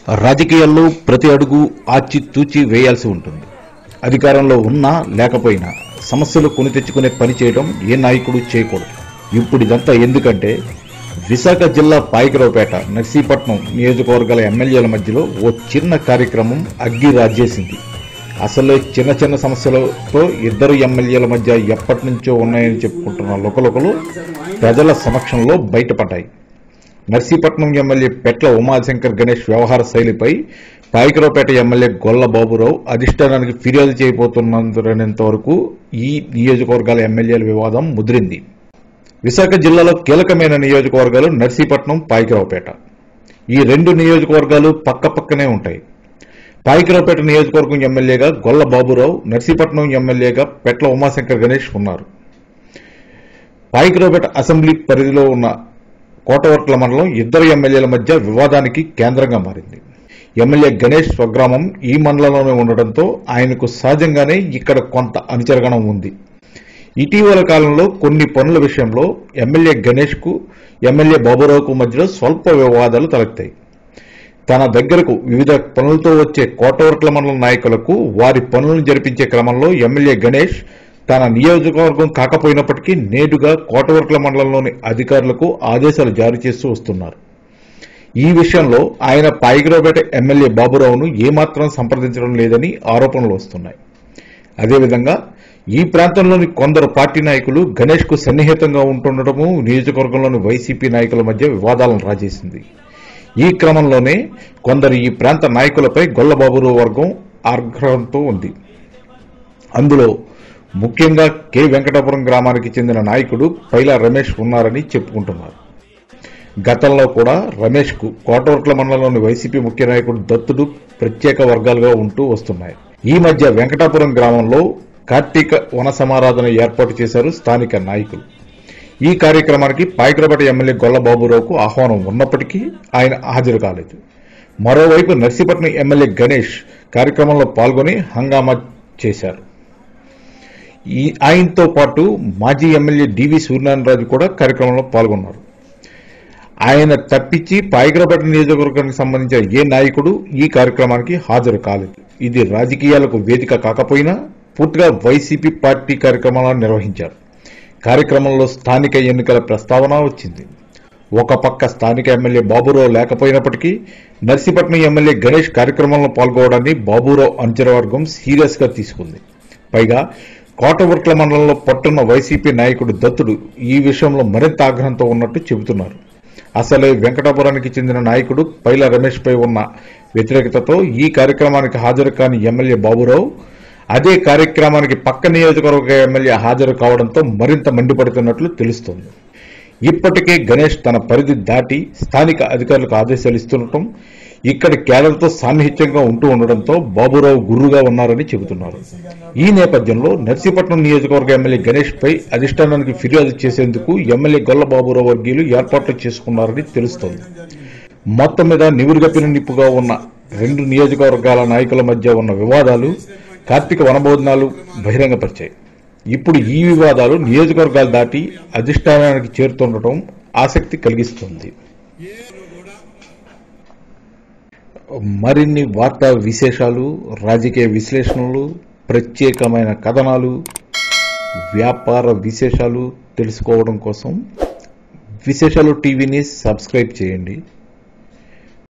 రాజకీయాల్లో ప్రతి అడుగు ఆచి తూచి వేయాల్సి ఉంటుంది అధికారంలో ఉన్నా లేకపోయినా సమస్యలు కొని తెచ్చుకునే పని చేయడం ఏ నాయకుడు చేయకూడదు ఇప్పుడు ఇదంతా ఎందుకంటే విశాఖ జిల్లా పాయకరావుపేట నర్సీపట్నం నియోజకవర్గాల ఎమ్మెల్యేల మధ్యలో ఓ చిన్న కార్యక్రమం అగ్గి రాజేసింది అసలే చిన్న చిన్న సమస్యలతో ఇద్దరు ఎమ్మెల్యేల మధ్య ఎప్పటి నుంచో ఉన్నాయని చెప్పుకుంటున్న లోకలోకలు ప్రజల సమక్షంలో బయటపడ్డాయి నర్సీపట్నం ఎమ్మెల్యే పెట్ల ఉమాశంకర్ గణేష్ వ్యవహార శైలిపై పాయకరావుపేట ఎమ్మెల్యే గొల్ల బాబురావు అధిష్టానానికి ఫిర్యాదు చేయబోతున్నంత వరకు ఈ నియోజకవర్గాల ఎమ్మెల్యేల వివాదం ముదిరింది విశాఖ జిల్లాలో కీలకమైన నియోజకవర్గాలు నర్సీపట్నం పాయకరావుపేట ఈ రెండు నియోజకవర్గాలు పక్క పక్కనే ఉంటాయి పాయకరావుపేట నియోజకవర్గం ఎమ్మెల్యేగా గొల్ల బాబురావు నర్సీపట్నం ఎమ్మెల్యేగా పెట్ల ఉమాశంకర్ గణేష్ ఉన్నారు పాయకరావుపేట అసెంబ్లీ పరిధిలో ఉన్న కోటవర్ట్ల మండలం ఇద్దరు ఎమ్మెల్యేల మధ్య వివాదానికి కేంద్రంగా మారింది ఎమ్మెల్యే గణేష్ స్వగ్రామం ఈ మండలంలోనే ఉండడంతో ఆయనకు సహజంగానే ఇక్కడ కొంత అనుచరగణం ఉంది ఇటీవల కాలంలో కొన్ని పనుల విషయంలో ఎమ్మెల్యే గణేష్కు ఎమ్మెల్యే బాబురావుకు మధ్యలో స్వల్ప వివాదాలు తలెత్తాయి తన దగ్గరకు వివిధ పనులతో వచ్చే కోటవర్ట్ల మండలం నాయకులకు వారి పనులను జరిపించే క్రమంలో ఎమ్మెల్యే గణేష్ తన నియోజకవర్గం కాకపోయినప్పటికీ నేరుగా కోటవర్ట్ల మండలంలోని అధికారులకు ఆదేశాలు జారీ చేస్తూ వస్తున్నారు ఈ విషయంలో ఆయన పాయిగ్రావుపేట ఎమ్మెల్యే బాబురావును ఏమాత్రం సంప్రదించడం లేదని ఆరోపణలు వస్తున్నాయి అదేవిధంగా ఈ ప్రాంతంలోని కొందరు పార్టీ నాయకులు గణేష్ కు సన్నిహితంగా ఉంటుండటము నియోజకవర్గంలోని వైసీపీ నాయకుల మధ్య వివాదాలను రాజేసింది ఈ క్రమంలోనే కొందరు ఈ ప్రాంత నాయకులపై గొల్లబాబురావు వర్గం ఆగ్రహంతో ఉంది అందులో ముఖ్యంగా కె వెంకటాపురం గ్రామానికి చెందిన నాయకుడు పైలా రమేష్ ఉన్నారని చెప్పుకుంటున్నారు గతంలో కూడా రమేష్ కు కోటవర్ట్ల మండలంలోని వైసీపీ ముఖ్య నాయకుడు దత్తుడు ప్రత్యేక వర్గాలుగా ఉంటూ వస్తున్నాయి ఈ మధ్య వెంకటాపురం గ్రామంలో కార్తీక వన సమారాధన ఏర్పాటు చేశారు స్థానిక నాయకులు ఈ కార్యక్రమానికి పాయకరపేట ఎమ్మెల్యే గొల్లబాబురావుకు ఆహ్వానం ఉన్నప్పటికీ ఆయన హాజరు కాలేదు మరోవైపు నర్సీపట్నం ఎమ్మెల్యే గణేష్ కార్యక్రమంలో పాల్గొని హంగామా చేశారు ఈ ఆయనతో పాటు మాజీ ఎమ్మెల్యే డివి సూర్యనారాయణరాజు కూడా కార్యక్రమంలో పాల్గొన్నారు ఆయన తప్పించి పాయకరపేట నియోజకవర్గానికి సంబంధించిన ఏ నాయకుడు ఈ కార్యక్రమానికి హాజరు కాలేదు ఇది రాజకీయాలకు వేదిక కాకపోయినా పూర్తిగా వైసీపీ పార్టీ కార్యక్రమాలను నిర్వహించారు కార్యక్రమంలో స్థానిక ఎన్నికల ప్రస్తావన వచ్చింది ఒక పక్క స్థానిక ఎమ్మెల్యే బాబురావు లేకపోయినప్పటికీ నర్సీపట్నం ఎమ్మెల్యే గణేష్ కార్యక్రమంలో పాల్గొనడాన్ని బాబురావు అంచనవర్గం సీరియస్ గా తీసుకుంది పైగా కోటవర్ట్ల మండలంలో పట్టున్న వైసీపీ నాయకుడు దత్తుడు ఈ విషయంలో మరింత ఆగ్రహంతో ఉన్నట్టు చెబుతున్నారు అసలే వెంకటాపురానికి చెందిన నాయకుడు పైల రమేష్ పై ఉన్న వ్యతిరేకతతో ఈ కార్యక్రమానికి హాజరు కాని ఎమ్మెల్యే బాబురావు అదే కార్యక్రమానికి పక్క నియోజకవర్గ ఎమ్మెల్యే హాజరు కావడంతో మరింత మండిపడుతున్నట్లు తెలుస్తోంది ఇప్పటికే గణేష్ తన పరిధి దాటి స్థానిక అధికారులకు ఆదేశాలు ఇస్తుండటం ఇక్కడి కేడర్తో సాన్నిహిత్యంగా ఉంటూ ఉండడంతో బాబురావు గుర్రుగా ఉన్నారని చెబుతున్నారు ఈ నేపథ్యంలో నర్సీపట్నం నియోజకవర్గ ఎమ్మెల్యే గణేష్ పై అధిష్టానానికి ఫిర్యాదు చేసేందుకు ఎమ్మెల్యే గొల్ల బాబురావు వర్గీయులు ఏర్పాట్లు చేసుకున్నారని తెలుస్తోంది మొత్తం మీద నివురుగప్పిన నిప్పుగా ఉన్న రెండు నియోజకవర్గాల నాయకుల మధ్య ఉన్న వివాదాలు కార్తీక వనబోధనాలు బహిరంగపరిచాయి ఇప్పుడు ఈ వివాదాలు నియోజకవర్గాలు దాటి అధిష్టానానికి చేరుతుండటం ఆసక్తి కలిగిస్తుంది మరిన్ని వార్తా విశేషాలు రాజకీయ విశ్లేషణలు ప్రత్యేకమైన కథనాలు వ్యాపార విశేషాలు తెలుసుకోవడం కోసం విశేషాలు టీవీని సబ్స్క్రైబ్ చేయండి